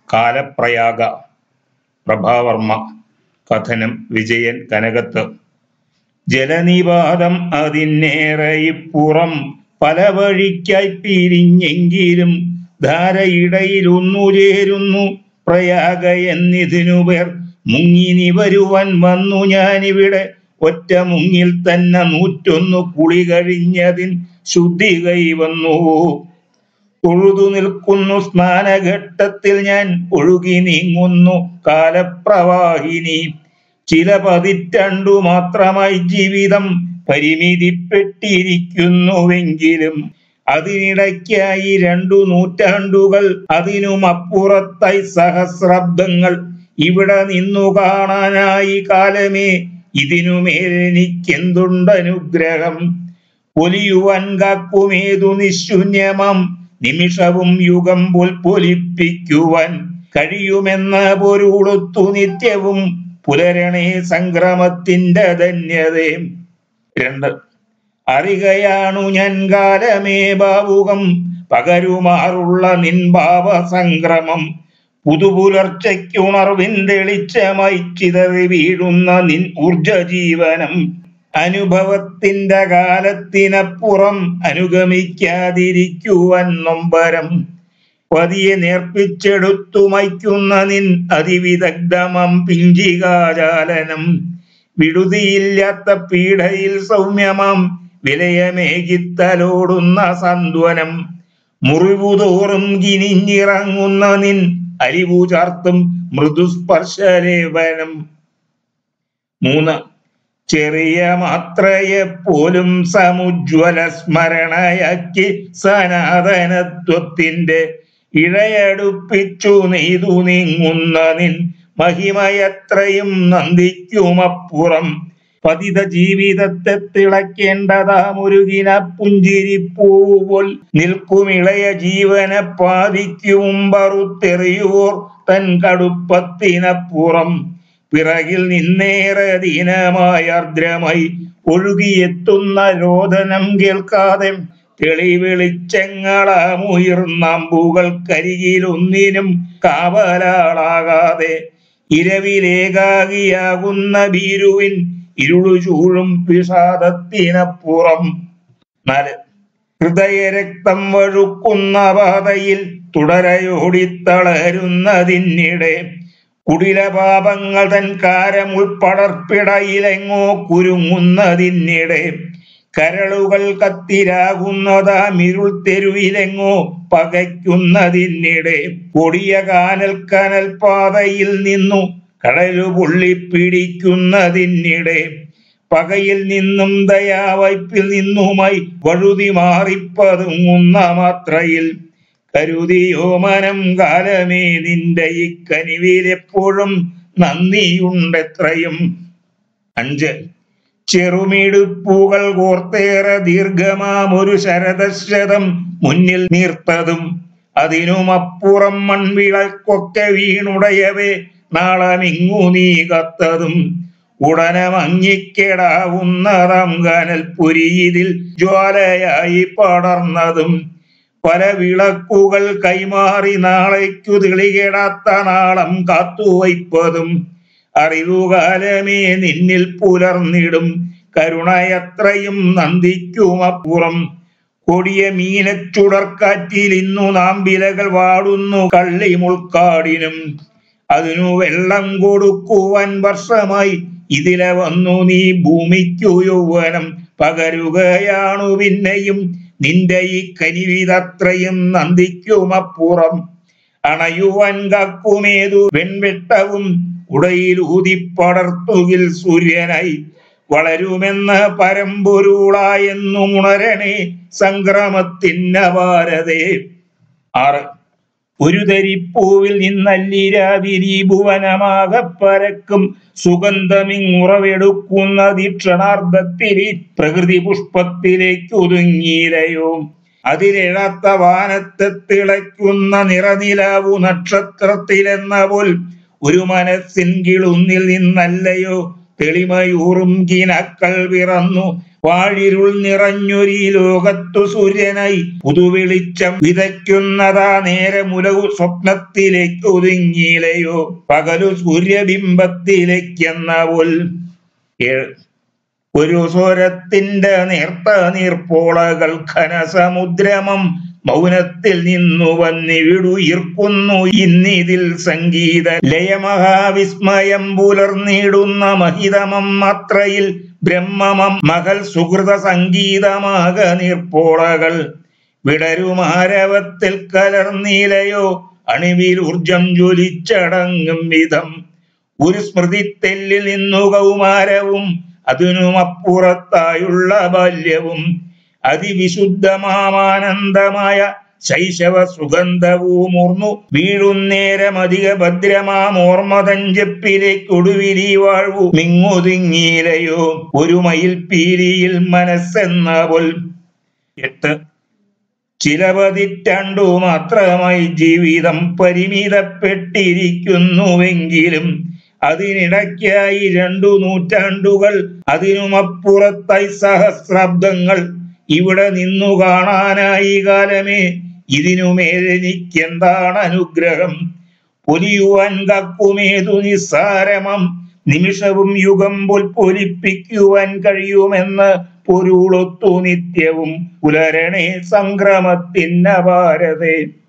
കാലപ്രയാഗ പ്രഭാവർമ്മ കഥനം വിജയൻ കനകത്ത് ജലനിപാതം അതിനേറെ ഇപ്പുറം പല വഴിക്കായി പിരിഞ്ഞെങ്കിലും ധാരയിടയിൽ ഒന്നു ചേരുന്നു പ്രയാഗ എന്നിതിനു പേർ മുങ്ങിനി വരുവാൻ വന്നു ഞാനിവിടെ ഒറ്റ മുങ്ങിൽ തന്നെ നൂറ്റൊന്നു കുളി കഴിഞ്ഞതിൻ ശുദ്ധി കൈവന്നു തൊഴുതു നിൽക്കുന്നു സ്നാനഘട്ടത്തിൽ ഞാൻ ഒഴുകി നീങ്ങുന്നു കാലപ്രവാഹിനി ചില പതിറ്റാണ്ടു മാത്രമായി ജീവിതം പരിമിതിപ്പെട്ടിരിക്കുന്നുവെങ്കിലും അതിനിടയ്ക്കായി രണ്ടു നൂറ്റാണ്ടുകൾ അതിനുമപ്പുറത്തായി സഹസ്രാബ്ദങ്ങൾ ഇവിടെ നിന്നു കാണാനായി കാലമേ ഇതിനുമേലെനിക്കെന്തുണ്ടനുഗ്രഹം പൊലിയുവാൻ കാക്കുമേതു നിശൂന്യമം നിമിഷവും യുഗം പൊൽപ്പൊലിപ്പിക്കുവാൻ കഴിയുമെന്ന പൊരുളുത്തു നിത്യവും പുലരണേ സംക്രമത്തിന്റെ ധന്യതേ രണ്ട് അറികയാണു ഞാൻ കാലമേ ഭാവുകം പകരുമാറുള്ള നിൻഭാവ സംക്രമം പുതുപുലർച്ചയ്ക്കുണർവിൻ തെളിച്ചമായി ചിതറി വീഴുന്ന നിൻ ഊർജ ജീവനം അനുഭവത്തിന്റെ കാലത്തിനപ്പുറം അനുഗമിക്കാതിരിക്കുവാൻ നൊമ്പരം പതിയെ നേർപ്പിച്ചെടുത്തു മൈക്കുന്ന നിൻ അതിവിദഗ്ധമം പിഞ്ചികാചാലനം വിടുതിയില്ലാത്ത പീഡയിൽ സൗമ്യമം വിലയമേകിത്തലോടുന്ന സന്ത്വനം മുറിവുതോറും കിനിഞ്ഞിറങ്ങുന്ന നിൻ അരിവു ചാർത്തും മൃദുസ്പർശലേപനം മൂന്ന് ചെറിയ മാത്രയെപ്പോലും സമുജ്വല സ്മരണയാക്കി സനാതനത്വത്തിന്റെ ഇഴയടുപ്പിച്ചു നെയ്തു നീങ്ങുന്ന നിൻ മഹിമയത്രയും നന്ദിക്കുമപ്പുറം പതിത ജീവിതത്തെ തിളക്കേണ്ടതാ മുരുകിന പുഞ്ചിരിപ്പൂവുപോൽ നിൽക്കുമിളയ ജീവനെ പാതിക്കും പറുത്തെറിയുവോർ തൻ കടുപ്പത്തിനപ്പുറം പിറകിൽ നിന്നേറെ ദീനമായ അർദ്രമായി ഒഴുകിയെത്തുന്ന രോദനം കേൾക്കാതെ തെളിവെളിച്ചങ്ങളാമുയർന്നമ്പുകൾക്കരികിലൊന്നിനും കാവലാളാകാതെ ഇരവിലേകാകിയാകുന്ന ഭീരുവിൻ ഇരുളു ചൂഴും വിഷാദത്തിനപ്പുറം നാല് ഹൃദയരക്തം വഴുക്കുന്ന പാതയിൽ തുടരയോടിത്തളരുന്നതിനിടെ കുടില പാപങ്ങൾ തൻ കാരമുൾപ്പടർപ്പിടയിലെങ്ങോ കുരുങ്ങുന്നതിനിടെ കരളുകൾ കത്തിരാകുന്നതാമിരുൾ തെരുവിലെങ്ങോ പകയ്ക്കുന്നതിനിടെ കൊടിയ കാനൽ കനൽ പാതയിൽ നിന്നു കടലു പൊള്ളിപ്പിടിക്കുന്നതിനിടെ പകയിൽ നിന്നും ദയാവയ്പിൽ നിന്നുമായി വഴുതി മാറിപ്പതുങ്ങുന്ന മാത്രയിൽ കരുതിയോ മനം കാലമേ നിന്റെ ഈ കനിവിലെപ്പോഴും നന്ദിയുണ്ടെത്രയും അഞ്ച് ചെറുമിടുപ്പുകൾ കോർത്തേറെ ദീർഘമാം ഒരു ശരദശതം മുന്നിൽ നീർത്തതും അതിനുമപ്പുറം മൺവിളക്കൊക്കെ വീണുടയവേ നാളമിങ്ങു നീ കത്തതും ഉടനെ മങ്ങിക്കെടാവുന്നതാം കനൽപുരിയിൽ ജ്വാലയായി പടർന്നതും പല വിളക്കുകൾ കൈമാറി നാളേക്കു തെളികേടാത്ത നാളം കാത്തുവയ്പ്പതും അറിവുകാലമേ നിന്നിൽ പുലർന്നിടും കരുണയത്രയും നന്ദിക്കുമപ്പുറം കൊടിയ മീനച്ചുടർക്കാറ്റിൽ ഇന്നു നാം വിലകൾ വാടുന്നു കള്ളിമുൾക്കാടിനും അതിനു വെള്ളം കൊടുക്കുവാൻ വർഷമായി ഇതിലെ വന്നു നീ ഭൂമിക്കു യൗവനം പകരുകയാണു പിന്നെയും നിന്റെ ഈ കനിവിതത്രയും നന്ദിക്കുമപ്പുറം അണയുവാൻ കാക്കുമേതു വെൺവെട്ടവും ഉടയിൽ ഊതിപ്പടർത്തുകിൽ സൂര്യനായി വളരുമെന്ന പരമ്പൊരുളായെന്നു ഉണരണേ സംക്രമത്തിന്നപാരതേ ആറ് ഒരു തരിപ്പൂവിൽ നിന്നല്ലിരാതിരി ഭുവനമാകെ പരക്കും സുഗന്ധമിങ്ങുറവെടുക്കുന്ന ദീക്ഷണാർദ്ധത്തിൽ പ്രകൃതി പുഷ്പത്തിലേക്ക് ഒതുങ്ങിയിലയോ അതിലിഴാത്ത വാനത്തെ തിളയ്ക്കുന്ന നിറനിലാവു നക്ഷത്രത്തിലെന്ന പോൽ ഒരു മനസ്സിൻ കിളുന്നിൽ നിന്നല്ലയോ തെളിമയൂറും കിനക്കൾ പിറന്നു വാഴിരുൾ നിറഞ്ഞൊരീ ലോകത്തു സൂര്യനായി പുതുവെളിച്ചം വിതയ്ക്കുന്നതാ നേരെ മുലകു സ്വപ്നത്തിലേക്ക് ഒതുങ്ങിയിലയോ പകലു സൂര്യബിംബത്തിലേക്കെന്ന പോൽ ഏ- ഒരു സ്വരത്തിന്റെ നേർത്ത നീർപ്പോളകൾ ഘനസമുദ്രമം മൗനത്തിൽ നിന്നു വന്നിവിടുയിർക്കുന്നു ഇന്നിതിൽ സംഗീത ലയമഹാവിസ്മയം പുലർന്നിടുന്ന മഹിതമം മാത്രയിൽ ബ്രഹ്മമം മകൾ സുഹൃത സംഗീതമാക നീർപ്പോളകൾ വിടരുമാരവത്തിൽ കലർന്നീലയോ അണിവിൽ ഊർജം ജ്വലിച്ചടങ്ങും വിധം ഒരു സ്മൃതിത്തെല്ലിൽ നിന്നു കൗമാരവും അതിനുമപ്പുറത്തായുള്ള ബാല്യവും അതിവിശുദ്ധമാമാനന്ദമായ ശൈശവ സുഗന്ധവുമൂർന്നു വീഴുന്നേരമധിക ഭദ്രമാമോർമ്മതഞ്ചപ്പിലേക്കൊടുവിലി വാഴ്വു മിങ്ങൊതുങ്ങിയിലയോ ഒരു മയിൽ പീലിയിൽ മനസ്സെന്ന പോൽ എട്ട് ചില പതിറ്റാണ്ടു മാത്രമായി ജീവിതം പരിമിതപ്പെട്ടിരിക്കുന്നുവെങ്കിലും അതിനിടയ്ക്കായി രണ്ടു നൂറ്റാണ്ടുകൾ അതിനുമപ്പുറത്തായി സഹസ്രാബ്ദങ്ങൾ ഇവിടെ നിന്നു കാണാനായി കാലമേ ഇതിനുമേലെനിക്കെന്താണ് അനുഗ്രഹം പൊലിയുവാൻ കക്കുമേതു നിസ്സാരമം നിമിഷവും യുഗം പോൽ പൊലിപ്പിക്കുവാൻ കഴിയുമെന്ന് പൊരുളൊത്തു നിത്യവും പുലരണേ സംക്രമത്തിന്ന ഭാരതേ